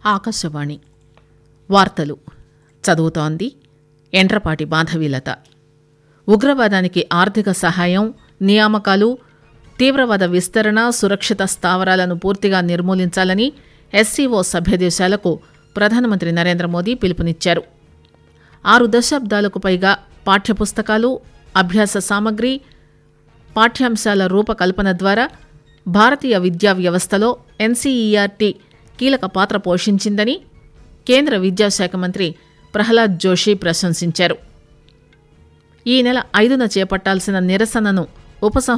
ఆకాశవాణి వార్తలు చదువుతోంది ఎండ్రపాటి మాధవీలత ఉగ్రవాదానికి ఆర్థిక సహాయం నియామకాలు తీవ్రవాద విస్తరణ సురక్షిత స్థావరాలను పూర్తిగా నిర్మూలించాలని ఎస్సీఓ సభ్యదేశాలకు ప్రధానమంత్రి నరేంద్ర మోదీ పిలుపునిచ్చారు ఆరు దశాబ్దాలకు పైగా పాఠ్యపుస్తకాలు అభ్యాస సామగ్రి పాఠ్యాంశాల రూపకల్పన ద్వారా భారతీయ విద్యా వ్యవస్థలో ఎన్సీఈఆర్టీ కీలక పాత్ర పోషించిందని కేంద్ర విద్యాశాఖ మంత్రి ప్రహ్లాద్ జోషి ప్రశంసించారు ఈ నెల ఐదున చేపట్టాల్సిన నిరసనను ఉపసంహరించుకోవాలని